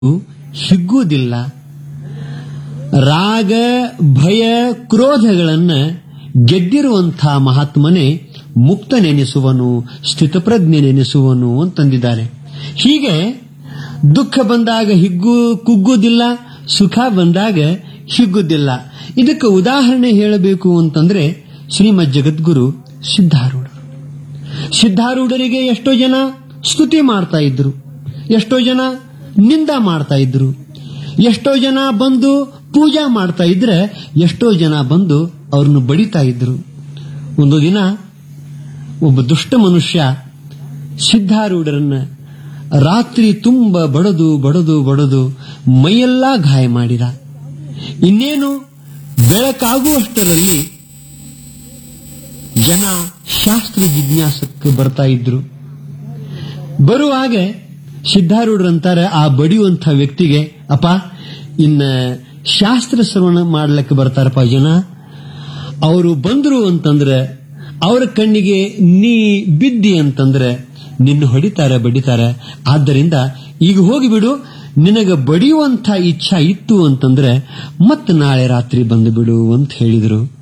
ಹಿಗ್ಗುವುದಿಲ್ಲ ರಾಗ ಭಯ ಕ್ರೋಧಗಳನ್ನ ಗೆದ್ದಿರುವಂಥ ಮಹಾತ್ಮನೇ ಮುಕ್ತನೆನಿಸುವನು ಸ್ಥಿತಪ್ರಜ್ಞೆನೆನಿಸುವನು ಅಂತಂದಿದ್ದಾರೆ ಹೀಗೆ ದುಃಖ ಬಂದಾಗ ಹಿಗ್ಗು ಕುಗ್ಗುವುದಿಲ್ಲ ಸುಖ ಬಂದಾಗ ಹಿಗ್ಗುವುದಿಲ್ಲ ಇದಕ್ಕೆ ಉದಾಹರಣೆ ಹೇಳಬೇಕು ಅಂತಂದ್ರೆ ಶ್ರೀಮದ್ ಜಗದ್ಗುರು ಸಿದ್ಧಾರೂಢರು ಸಿದ್ಧಾರೂಢರಿಗೆ ಎಷ್ಟೋ ಜನ ಸ್ತುತಿ ಮಾಡ್ತಾ ಇದ್ರು ಎಷ್ಟೋ ಜನ ನಿಂದ ಮಾಡ್ತಾ ಇದ್ರು ಎಷ್ಟೋ ಜನ ಬಂದು ಪೂಜಾ ಮಾಡ್ತಾ ಇದ್ರೆ ಎಷ್ಟೋ ಜನ ಬಂದು ಅವ್ರನ್ನು ಬಡಿತಾ ಇದ್ರು ಒಂದು ದಿನ ಒಬ್ಬ ದುಷ್ಟ ಮನುಷ್ಯ ಸಿದ್ಧಾರೂಢರನ್ನ ರಾತ್ರಿ ತುಂಬ ಬಡದು ಬಡದು ಬಡದು ಮೈಯೆಲ್ಲ ಗಾಯ ಮಾಡಿದ ಇನ್ನೇನು ಬೆಳಕಾಗುವಷ್ಟರಲ್ಲಿ ಜನ ಶಾಸ್ತ್ರ ಜಿಜ್ಞಾಸಕ್ಕೆ ಬರ್ತಾ ಇದ್ರು ಬರುವಾಗ ಸಿದ್ಧಾರೂಢರಂತಾರೆ ಆ ಬಡಿಯುವಂಥ ವ್ಯಕ್ತಿಗೆ ಅಪ್ಪ ಇನ್ನ ಶಾಸ್ತ್ರ ಶ್ರವಣ ಮಾಡ್ಲಿಕ್ಕೆ ಬರ್ತಾರಪ್ಪ ಜನ ಅವರು ಬಂದ್ರು ಅಂತಂದ್ರೆ ಅವರ ಕಣ್ಣಿಗೆ ನೀ ಬಿದ್ದಿ ಅಂತಂದ್ರೆ ನಿನ್ನ ಹೊಡಿತಾರೆ ಬಡಿತಾರೆ ಆದ್ದರಿಂದ ಈಗ ಹೋಗಿಬಿಡು ನಿನಗೆ ಬಡಿಯುವಂಥ ಇಚ್ಛಾ ಇತ್ತು ಅಂತಂದ್ರೆ ಮತ್ತೆ ನಾಳೆ ರಾತ್ರಿ ಬಂದು ಬಿಡು ಅಂತ ಹೇಳಿದ್ರು